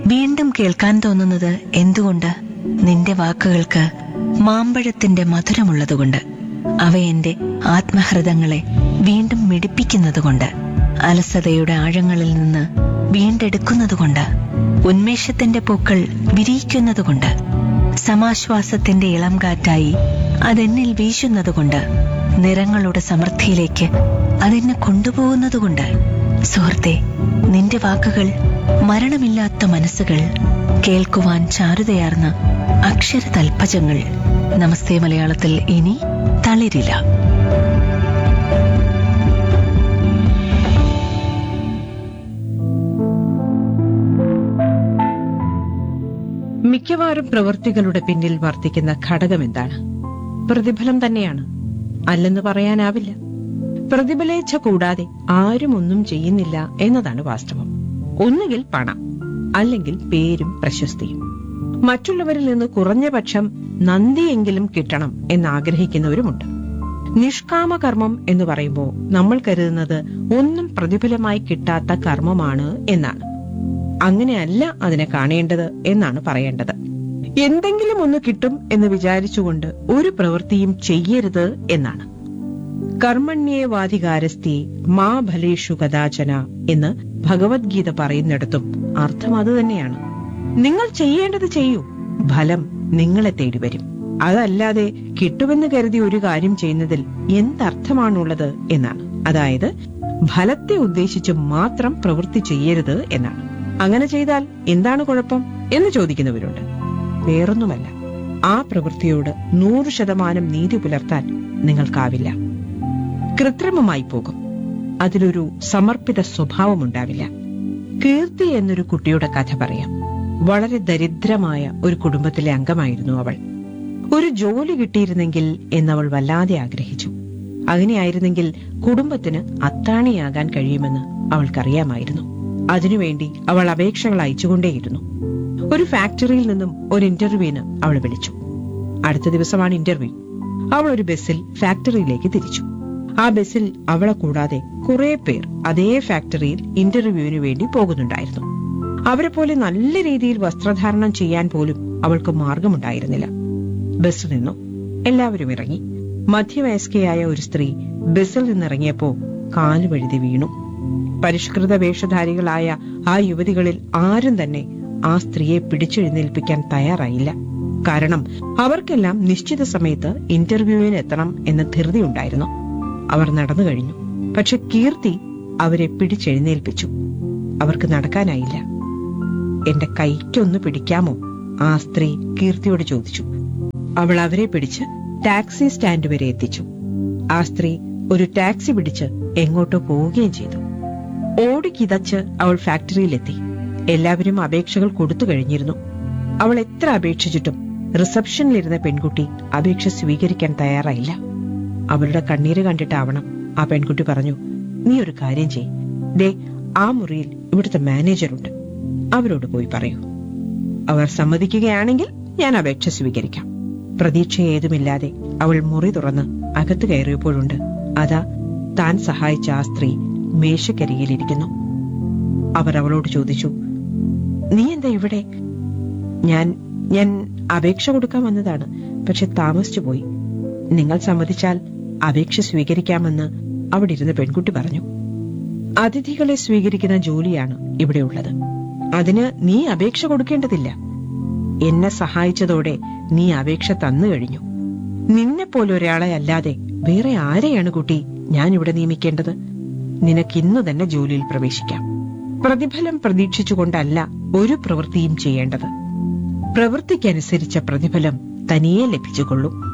വീണ്ടും കേൾക്കാൻ തോന്നുന്നത് എന്തുകൊണ്ട് നിന്റെ വാക്കുകൾക്ക് മാമ്പഴത്തിന്റെ മധുരമുള്ളതുകൊണ്ട് അവ എന്റെ ആത്മഹൃദങ്ങളെ വീണ്ടും മിടിപ്പിക്കുന്നതുകൊണ്ട് അലസതയുടെ ആഴങ്ങളിൽ നിന്ന് വീണ്ടെടുക്കുന്നതുകൊണ്ട് ഉന്മേഷത്തിന്റെ പൂക്കൾ വിരിയിക്കുന്നതുകൊണ്ട് സമാശ്വാസത്തിന്റെ ഇളം കാറ്റായി അതെന്നിൽ വീശുന്നതുകൊണ്ട് നിറങ്ങളുടെ സമൃദ്ധിയിലേക്ക് അതെന്നെ കൊണ്ടുപോകുന്നതുകൊണ്ട് സുഹൃത്തെ നിന്റെ വാക്കുകൾ മരണമില്ലാത്ത മനസ്സുകൾ കേൾക്കുവാൻ ചാരുതയാർന്ന അക്ഷര തൽപ്പജങ്ങൾ നമസ്തേ മലയാളത്തിൽ ഇനി തളിരില്ല മിക്കവാറും പ്രവൃത്തികളുടെ പിന്നിൽ വർത്തിക്കുന്ന ഘടകം എന്താണ് പ്രതിഫലം തന്നെയാണ് അല്ലെന്ന് പറയാനാവില്ല പ്രതിഫലേച്ഛ കൂടാതെ ആരും ഒന്നും ചെയ്യുന്നില്ല എന്നതാണ് വാസ്തവം ഒന്നുകിൽ പണം അല്ലെങ്കിൽ പേരും പ്രശസ്തിയും മറ്റുള്ളവരിൽ നിന്ന് കുറഞ്ഞ പക്ഷം നന്ദിയെങ്കിലും കിട്ടണം എന്നാഗ്രഹിക്കുന്നവരുമുണ്ട് നിഷ്കാമ കർമ്മം എന്ന് പറയുമ്പോൾ നമ്മൾ കരുതുന്നത് ഒന്നും പ്രതിഫലമായി കിട്ടാത്ത കർമ്മമാണ് എന്നാണ് അങ്ങനെയല്ല അതിനെ കാണേണ്ടത് എന്നാണ് പറയേണ്ടത് എന്തെങ്കിലും ഒന്ന് കിട്ടും എന്ന് വിചാരിച്ചുകൊണ്ട് ഒരു പ്രവൃത്തിയും ചെയ്യരുത് എന്നാണ് കർമ്മണ്യേവാധികാരസ്ഥി മാ ഫലേഷു കഥാചന എന്ന് ഭഗവത്ഗീത പറയുന്നിടത്തും അർത്ഥം അത് തന്നെയാണ് നിങ്ങൾ ചെയ്യേണ്ടത് ചെയ്യൂ ഫലം നിങ്ങളെ തേടി വരും അതല്ലാതെ കിട്ടുമെന്ന് കരുതി ഒരു കാര്യം ചെയ്യുന്നതിൽ എന്തർത്ഥമാണുള്ളത് എന്നാണ് അതായത് ഫലത്തെ ഉദ്ദേശിച്ച് മാത്രം പ്രവൃത്തി ചെയ്യരുത് എന്നാണ് അങ്ങനെ ചെയ്താൽ എന്താണ് കുഴപ്പം എന്ന് ചോദിക്കുന്നവരുണ്ട് വേറൊന്നുമല്ല ആ പ്രവൃത്തിയോട് നൂറ് ശതമാനം നീതി പുലർത്താൻ നിങ്ങൾക്കാവില്ല കൃത്രിമമായി പോകും അതിലൊരു സമർപ്പിത സ്വഭാവമുണ്ടാവില്ല കീർത്തി എന്നൊരു കുട്ടിയുടെ കഥ പറയാം വളരെ ദരിദ്രമായ ഒരു കുടുംബത്തിലെ അംഗമായിരുന്നു അവൾ ഒരു ജോലി കിട്ടിയിരുന്നെങ്കിൽ എന്നവൾ വല്ലാതെ ആഗ്രഹിച്ചു അങ്ങനെയായിരുന്നെങ്കിൽ കുടുംബത്തിന് അത്താണിയാകാൻ കഴിയുമെന്ന് അവൾക്കറിയാമായിരുന്നു അതിനുവേണ്ടി അവൾ അപേക്ഷകൾ അയച്ചുകൊണ്ടേയിരുന്നു ഒരു ഫാക്ടറിയിൽ നിന്നും ഒരു ഇന്റർവ്യൂവിന് അവൾ വിളിച്ചു അടുത്ത ദിവസമാണ് ഇന്റർവ്യൂ അവൾ ഒരു ബസ്സിൽ ഫാക്ടറിയിലേക്ക് തിരിച്ചു ആ ബസ്സിൽ അവളെ കൂടാതെ കുറെ പേർ അതേ ഫാക്ടറിയിൽ ഇന്റർവ്യൂവിന് വേണ്ടി പോകുന്നുണ്ടായിരുന്നു അവരെ പോലെ നല്ല രീതിയിൽ വസ്ത്രധാരണം ചെയ്യാൻ പോലും അവൾക്ക് മാർഗമുണ്ടായിരുന്നില്ല ബസ് നിന്നു എല്ലാവരും ഇറങ്ങി മധ്യവയസ്കയായ ഒരു സ്ത്രീ ബസ്സിൽ നിന്നിറങ്ങിയപ്പോ കാല് വഴുതി വീണു പരിഷ്കൃത വേഷധാരികളായ ആ യുവതികളിൽ ആരും തന്നെ ആ സ്ത്രീയെ പിടിച്ചെഴുന്നേൽപ്പിക്കാൻ തയ്യാറായില്ല കാരണം അവർക്കെല്ലാം നിശ്ചിത സമയത്ത് ഇന്റർവ്യൂവിന് എത്തണം എന്ന ധൃതിയുണ്ടായിരുന്നു അവർ നടന്നു കഴിഞ്ഞു പക്ഷെ കീർത്തി അവരെ പിടിച്ചെഴുന്നേൽപ്പിച്ചു അവർക്ക് നടക്കാനായില്ല എന്റെ കൈക്കൊന്ന് പിടിക്കാമോ ആ സ്ത്രീ കീർത്തിയോട് ചോദിച്ചു അവൾ അവരെ പിടിച്ച് ടാക്സി സ്റ്റാൻഡ് വരെ എത്തിച്ചു ആ സ്ത്രീ ഒരു ടാക്സി പിടിച്ച് എങ്ങോട്ടോ പോവുകയും ചെയ്തു ഓടിക്കിതച്ച് അവൾ ഫാക്ടറിയിലെത്തി എല്ലാവരും അപേക്ഷകൾ കൊടുത്തു കഴിഞ്ഞിരുന്നു അവൾ എത്ര അപേക്ഷിച്ചിട്ടും റിസപ്ഷനിലിരുന്ന പെൺകുട്ടി അപേക്ഷ സ്വീകരിക്കാൻ തയ്യാറായില്ല അവളുടെ കണ്ണീര് കണ്ടിട്ടാവണം ആ പെൺകുട്ടി പറഞ്ഞു നീ ഒരു കാര്യം ചെയ് ദേ ആ മുറിയിൽ ഇവിടുത്തെ മാനേജറുണ്ട് അവരോട് പോയി പറയൂ അവർ സമ്മതിക്കുകയാണെങ്കിൽ ഞാൻ അപേക്ഷ സ്വീകരിക്കാം പ്രതീക്ഷ ഏതുമില്ലാതെ അവൾ മുറി തുറന്ന് അകത്ത് കയറിയപ്പോഴുണ്ട് അതാ താൻ സഹായിച്ച ആ സ്ത്രീ മേശക്കരികിലിരിക്കുന്നു അവർ അവളോട് ചോദിച്ചു നീ എന്താ ഇവിടെ ഞാൻ ഞാൻ അപേക്ഷ കൊടുക്കാൻ വന്നതാണ് പക്ഷെ താമസിച്ചു പോയി നിങ്ങൾ സമ്മതിച്ചാൽ അപേക്ഷ സ്വീകരിക്കാമെന്ന് അവിടെ ഇരുന്ന പെൺകുട്ടി പറഞ്ഞു അതിഥികളെ സ്വീകരിക്കുന്ന ജോലിയാണ് ഇവിടെയുള്ളത് അതിന് നീ അപേക്ഷ കൊടുക്കേണ്ടതില്ല എന്നെ സഹായിച്ചതോടെ നീ അപേക്ഷ തന്നു കഴിഞ്ഞു നിന്നെ പോലെ ഒരാളെ അല്ലാതെ വേറെ ആരെയാണ് കുട്ടി ഞാൻ ഇവിടെ നിയമിക്കേണ്ടത് നിനക്ക് ഇന്നു തന്നെ ജോലിയിൽ പ്രവേശിക്കാം പ്രതിഫലം പ്രതീക്ഷിച്ചുകൊണ്ടല്ല ഒരു പ്രവൃത്തിയും ചെയ്യേണ്ടത് പ്രവൃത്തിക്കനുസരിച്ച പ്രതിഫലം തനിയെ ലഭിച്ചുകൊള്ളും